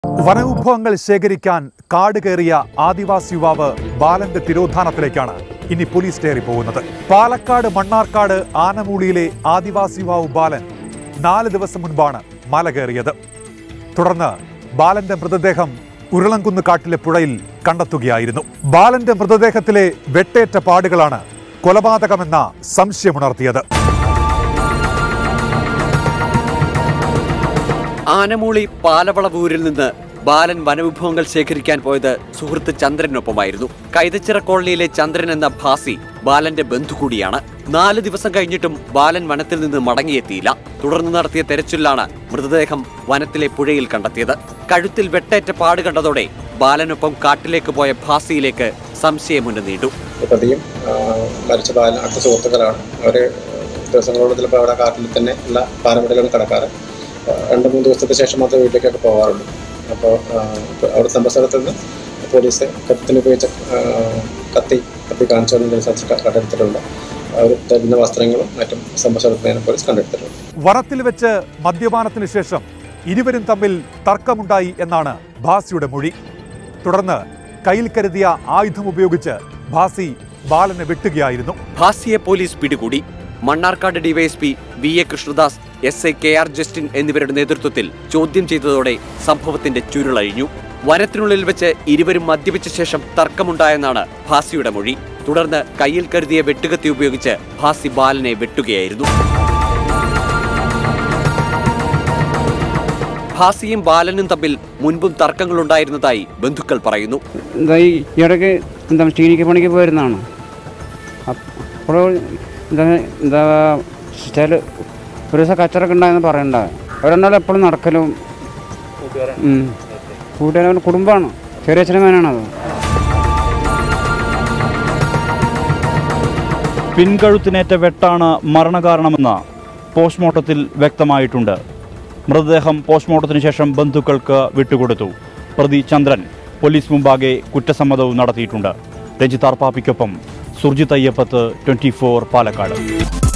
വനവിഭവങ്ങൾ ശേഖരിക്കാൻ കാട് കയറിയ ആദിവാസി യുവാവ് ബാലന്റെ തിരോധാനത്തിലേക്കാണ് ഇനി പോലീസ് സ്റ്റേറി പോകുന്നത് പാലക്കാട് മണ്ണാർക്കാട് ആനമൂളിയിലെ ആദിവാസി യുവാവ് ബാലൻ നാല് ദിവസം മുൻപാണ് മല കയറിയത് തുടർന്ന് ബാലന്റെ മൃതദേഹം ഉരുളംകുന്ന് കാട്ടിലെ പുഴയിൽ കണ്ടെത്തുകയായിരുന്നു ബാലന്റെ മൃതദേഹത്തിലെ വെട്ടേറ്റ പാടുകളാണ് കൊലപാതകമെന്ന സംശയമുണർത്തിയത് ആനമൂളി പാലവളവൂരിൽ നിന്ന് ബാലൻ വനവിഭവങ്ങൾ ശേഖരിക്കാൻ പോയത് സുഹൃത്ത് ചന്ദ്രനൊപ്പമായിരുന്നു കൈതച്ചിറ കോളനിയിലെ ചന്ദ്രൻ എന്ന ഭാസി ബാലന്റെ ബന്ധു കൂടിയാണ് നാല് ദിവസം കഴിഞ്ഞിട്ടും ബാലൻ വനത്തിൽ നിന്ന് മടങ്ങിയെത്തിയില്ല തുടർന്ന് നടത്തിയ തെരച്ചിലാണ് മൃതദേഹം വനത്തിലെ പുഴയിൽ കണ്ടെത്തിയത് കഴുത്തിൽ വെട്ടേറ്റ പാട് കണ്ടതോടെ ബാലനൊപ്പം കാട്ടിലേക്ക് പോയ ഭാസിയിലേക്ക് സംശയമുന്ന നീണ്ടു പ്രതിയും ആ, മരിച്ച ബാലൻ അടുത്ത സുഹൃത്തുക്കളാണ് അവർ ദിവസങ്ങളോട് ചിലപ്പോൾ അവിടെ കാട്ടിൽ തന്നെ ഉള്ള പാരമ്പര്യമാണ് കിടക്കാറ് ആ, രണ്ട് മൂന്ന് ദിവസത്തെ ശേഷം മാത്രമേ വീട്ടിലേക്കൊക്കെ പോകാറുള്ളൂ അപ്പോൾ അവിടെ സംഭവ സ്ഥലത്ത് നിന്ന് പോലീസ് കത്തിന് ഉപയോഗിച്ച ആ, കത്തി കത്തി കാണിച്ചതിനനുസരിച്ച് കണ്ടെടുത്തിട്ടുണ്ട് അവർ തരുന്ന വസ്ത്രങ്ങളും മറ്റും സംഭവ സ്ഥലത്ത് നിന്ന് പോലീസ് കണ്ടെടുത്തിട്ടുണ്ട് വനത്തിൽ വെച്ച് മദ്യപാനത്തിന് ശേഷം ഇരുവരും തമ്മിൽ തർക്കമുണ്ടായി എന്നാണ് ഭാസിയുടെ മൊഴി തുടർന്ന് കയ്യിൽ കരുതിയ ആയുധം ഉപയോഗിച്ച് ഭാസി ബാലനെ വെട്ടുകയായിരുന്നു ഭാസിയെ പോലീസ് പിടികൂടി Mannarkkad DYSP V A Krishnadas S I K R Justin എന്നിവരുടെ നേതൃത്വത്തിൽ ചോദ്യം ചെയ്തതോടെ സംഭവത്തിന്റെ ചുരുളഴിഞ്ഞു വനത്തിനുള്ളിൽ വെച്ച് ഇരുവരും മദ്യപിച്ച ശേഷം തർക്കമുണ്ടായെന്നാണ് ഭാസിയുടെ മൊഴി തുടർന്ന് കയ്യിൽ കരുതിയ വെട്ടുകത്തി ഉപയോഗിച്ച് ഭാസി ബാലനെ വെട്ടുകയായിരുന്നു ഭാസിയും ബാലനും തമ്മിൽ മുൻപും തർക്കങ്ങളുണ്ടായിരുന്നതായി ബന്ധുക്കൾ പറയുന്നു എന്താ ഈ ഇടയ്ക്ക് എന്താ ക്ലിനിക്ക് പണിക്ക് പോയിരുന്നതാണ് അപ്പോൾ എന്താ എന്താ വെച്ചാൽ ഒരു ദിവസം കച്ചറൊക്കെ ഉണ്ടായെന്ന് പറയണ്ട അവരെന്നാലും എപ്പോഴും നടക്കലും ഉം. കൂട്ടുകാരൻ കുടുംബമാണ് ചെറിയ അച്ഛനമേനാണത് പിൻകഴുത്തിനേറ്റ വെട്ടാണ് മരണകാരണമെന്ന് പോസ്റ്റ്മോർട്ടത്തിൽ വ്യക്തമായിട്ടുണ്ട് മൃതദേഹം പോസ്റ്റ്മോർട്ടത്തിന് ശേഷം ബന്ധുക്കൾക്ക് വിട്ടുകൊടുത്തു പ്രതി ചന്ദ്രൻ പോലീസ് മുമ്പാകെ കുറ്റസമ്മതവും നടത്തിയിട്ടുണ്ട് രഞ്ജിത്ത് ആർപ്പാപ്പിക്കൊപ്പം സുർജിത് അയ്യപ്പത്ത് ട്വന്റി പാലക്കാട്